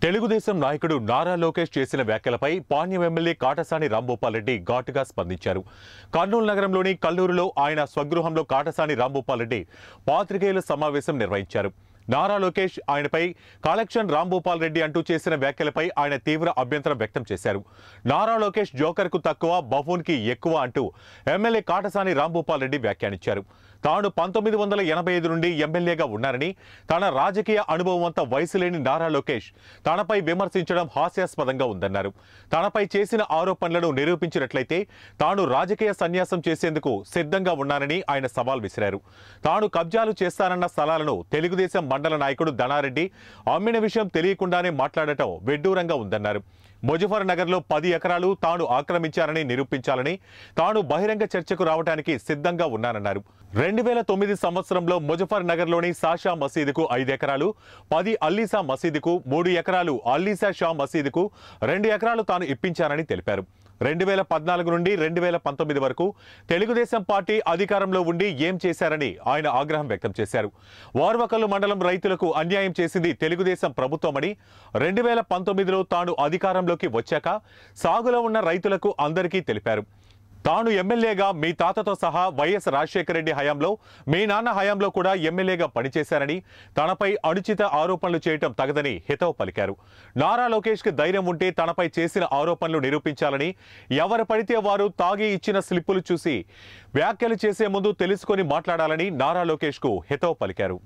తెలుగుదేశం నాయకుడు నారా లోకేష్ చేసిన వ్యాఖ్యలపై పాణ్యం ఎమ్మెల్యే కాటసాని రాంభూపాల్ రెడ్డి ఘాటుగా స్పందించారు కర్నూలు నగరంలోని కల్లూరులో ఆయన స్వగృహంలో కాటసాని రాంభూపాల్ రెడ్డి పాత్రికేయుల సమావేశం నిర్వహించారు నారా లోకేష్ ఆయనపై కలెక్షన్ రాంభూపాల్ రెడ్డి అంటూ చేసిన వ్యాఖ్యలపై ఆయన తీవ్ర అభ్యంతరం వ్యక్తం చేశారు నారా లోకేష్ జోకర్ కు తక్కువ బఫూన్ కి ఎక్కువ అంటూ ఎమ్మెల్యే కాటసాని రాంభూపాల్ రెడ్డి వ్యాఖ్యానించారు తాను పంతొమ్మిది వందల ఎనభై ఐదు నుండి ఎమ్మెల్యేగా ఉన్నారని తన రాజకీయ అనుభవం అంతా వయసు లేని నారా లోకేష్ తనపై విమర్శించడం హాస్యాస్పదంగా ఉందన్నారు తనపై చేసిన ఆరోపణలను నిరూపించినట్లయితే తాను రాజకీయ సన్యాసం చేసేందుకు సిద్ధంగా ఉన్నానని ఆయన సవాల్ విసిరారు తాను కబ్జాలు చేస్తానన్న స్థలాలను తెలుగుదేశం మండల నాయకుడు ధనారెడ్డి అమ్మిన విషయం తెలియకుండానే మాట్లాడటం వెడ్డూరంగా ఉందన్నారు ముజఫర్ నగర్లో పది ఎకరాలు తాను ఆక్రమించారని నిరూపించాలని తాను బహిరంగ చర్చకు రావడానికి సిద్ధంగా ఉన్నానన్నారు రెండు వేల తొమ్మిది సంవత్సరంలో ముజఫర్ నగర్లోని సాషా మసీదుకు ఐదు ఎకరాలు పది అల్లీసా మసీదుకు మూడు ఎకరాలు అల్లీసా షా మసీదుకు రెండు ఎకరాలు తాను ఇప్పించానని తెలిపారు రెండు వేల పద్నాలుగు నుండి రెండు వేల పంతొమ్మిది వరకు తెలుగుదేశం పార్టీ అధికారంలో ఉండి ఏం చేశారని ఆయన ఆగ్రహం వ్యక్తం చేశారు వార్వకల్లు మండలం రైతులకు అన్యాయం చేసింది తెలుగుదేశం ప్రభుత్వమని రెండు వేల పంతొమ్మిదిలో తాను అధికారంలోకి వచ్చాక సాగులో ఉన్న రైతులకు అందరికీ తెలిపారు తాను ఎమ్మెల్యేగా మీ తాతతో సహా వైఎస్ రాజశేఖర రెడ్డి హయాంలో మీ నాన్న హయాంలో కూడా ఎమ్మెల్యేగా పనిచేశారని తనపై అనుచిత ఆరోపణలు చేయటం తగదని హితవు పలికారు నారా లోకేష్కి ధైర్యం ఉంటే తనపై చేసిన ఆరోపణలు నిరూపించాలని ఎవరు పడితే వారు తాగి ఇచ్చిన స్లిప్పులు చూసి వ్యాఖ్యలు చేసే ముందు తెలుసుకొని మాట్లాడాలని నారా లోకేష్కు హితవు పలికారు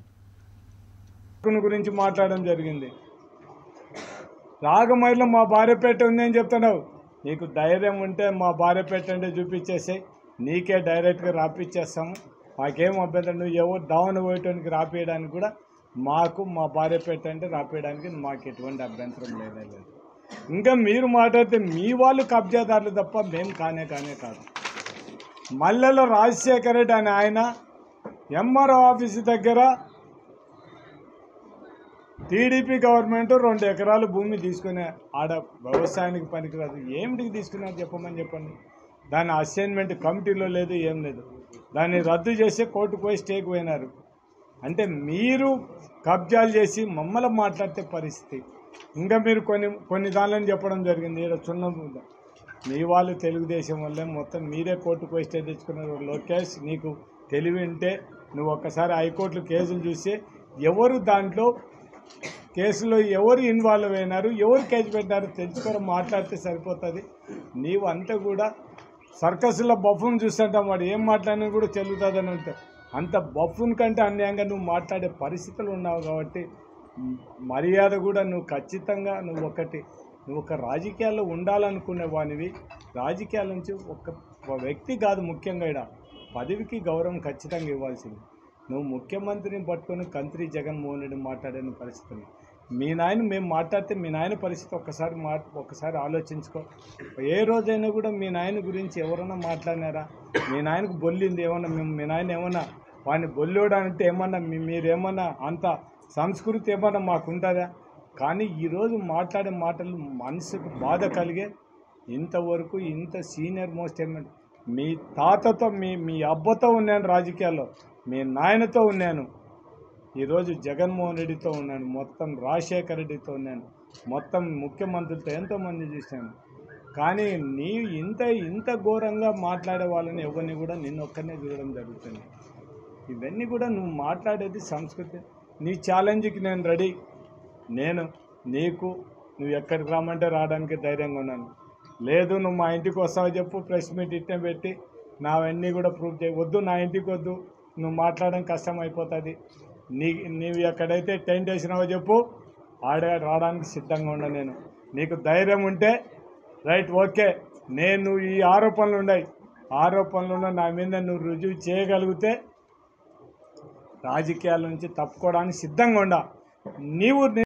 కొను గురించి మాట్లాడడం జరిగింది రాగమైలో మా భార్యపేట ఉంది అని చెప్తున్నావు నీకు ధైర్యం ఉంటే మా భార్యపేట అంటే చూపించేసి నీకే డైరెక్ట్గా రాపిచ్చేస్తాము మాకేం అభ్యంతరం నువ్వు ఎవరు డౌన్ పోయటానికి రాపియడానికి కూడా మాకు మా భార్యపేట అంటే రాపియడానికి మాకు ఎటువంటి అభ్యంతరం లేదే లేదు ఇంకా మీరు మాట్లాడితే మీ వాళ్ళు కబ్జాదారులు తప్ప మేము కానే కానే కాదు మల్లెలో రాజశేఖర రెడ్డి అనే ఆయన ఎంఆర్ఓ ఆఫీసు దగ్గర టీడీపీ గవర్నమెంట్ రెండు ఎకరాలు భూమి తీసుకునే ఆడ వ్యవసాయానికి పనికిరాదు ఏమిటికి తీసుకున్నారు చెప్పమని చెప్పండి దాని అసైన్మెంట్ కమిటీలో లేదు ఏం లేదు దాన్ని రద్దు చేసి కోర్టుకు పోయి స్టేకి పోయినారు అంటే మీరు కబ్జాలు చేసి మమ్మల్ని మాట్లాడితే పరిస్థితి ఇంకా మీరు కొన్ని కొన్ని దానిలో చెప్పడం జరిగింది ఈడ చున్నం ఉందా. మీ వాళ్ళు తెలుగుదేశం వల్లే మొత్తం మీరే కోర్టుకు పోయి స్టే తెచ్చుకున్నారు లోకేష్ నీకు తెలివి ఉంటే నువ్వు ఒక్కసారి హైకోర్టులో కేసులు చూసి ఎవరు దాంట్లో కేసులో ఎవరు ఇన్వాల్వ్ అయినారు ఎవరు కేసు పెట్టారు తెలుసుకొని మాట్లాడితే సరిపోతుంది నీవు అంతా కూడా సర్కస్లో బఫూన్ చూస్తుంటాం వాడు ఏం మాట్లాడినా కూడా చెల్లుతుందని ఉంటా అంత బఫూన్ కంటే అన్యాయంగా నువ్వు మాట్లాడే పరిస్థితులు ఉన్నావు కాబట్టి మ్, మర్యాద కూడా నువ్వు ఖచ్చితంగా నువ్వు ఒకటి నువ్వు ఒక రాజకీయాల్లో ఉండాలనుకునే వానివి రాజకీయాల నుంచి ఒక ఒక వ్యక్తి కాదు ముఖ్యంగా ఇక్కడ పదవికి గౌరవం ఖచ్చితంగా ఇవ్వాల్సింది నువ్వు ముఖ్యమంత్రిని పట్టుకొని కంత్రి జగన్మోహన్ రెడ్డి మాట్లాడిన పరిస్థితిని మీ నాయన మేము మాట్లాడితే మీ నాయన పరిస్థితి ఒక్కసారి మా ఒక్కసారి ఆలోచించుకో ఏ రోజైనా కూడా మీ నాయన గురించి ఎవరైనా మాట్లాడినారా మీ నాయనకు బొల్లింది ఏమన్నా మేము మీ నాయన ఏమన్నా వాడిని బొల్లోడు అంటే ఏమన్నా మీ- మీరేమన్నా అంత సంస్కృతి ఏమన్నా మాకుంటుందా కానీ ఈరోజు మాట్లాడే మాటలు మనసుకు బాధ కలిగే ఇంతవరకు ఇంత సీనియర్ మోస్ట్ ఎమ్మెల్యే మీ తాతతో మీ మీ అబ్బతో ఉన్నాను రాజకీయాల్లో మీ నాయనతో ఉన్నాను ఈరోజు జగన్మోహన్ రెడ్డితో ఉన్నాను మొత్తం రాజశేఖర రెడ్డితో ఉన్నాను మొత్తం ముఖ్యమంత్రులతో ఎంతోమంది చూశాను కానీ నీ ఇంత ఇంత ఘోరంగా మాట్లాడే వాళ్ళని ఎవరిని కూడా నిన్ను ఒక్కనే చూడడం జరుగుతుంది ఇవన్నీ కూడా నువ్వు మాట్లాడేది సంస్కృతి నీ ఛాలెంజ్కి నేను రెడీ నేను నీకు నువ్వు ఎక్కడికి రమ్మంటే రావడానికి ధైర్యంగా ఉన్నాను లేదు నువ్వు మా ఇంటికి వస్తావో చెప్పు ప్రెస్ మీట్ ఇట్టే పెట్టి నావన్నీ కూడా ప్రూఫ్ చేయ వద్దు నా ఇంటికి వద్దు నువ్వు మాట్లాడడం కష్టం అయిపోతుంది నీ నీవు ఎక్కడైతే టెంట్ వేసినావో చెప్పు ఆడే రావడానికి సిద్ధంగా ఉన్నా నేను నీకు ధైర్యం ఉంటే రైట్ ఓకే నేను ఈ ఆరోపణలు ఉన్నాయి ఆరోపణలు ఉన్న నా మీద నువ్వు రుజువు చేయగలిగితే రాజకీయాల నుంచి తప్పుకోవడానికి సిద్ధంగా ఉండా నీవు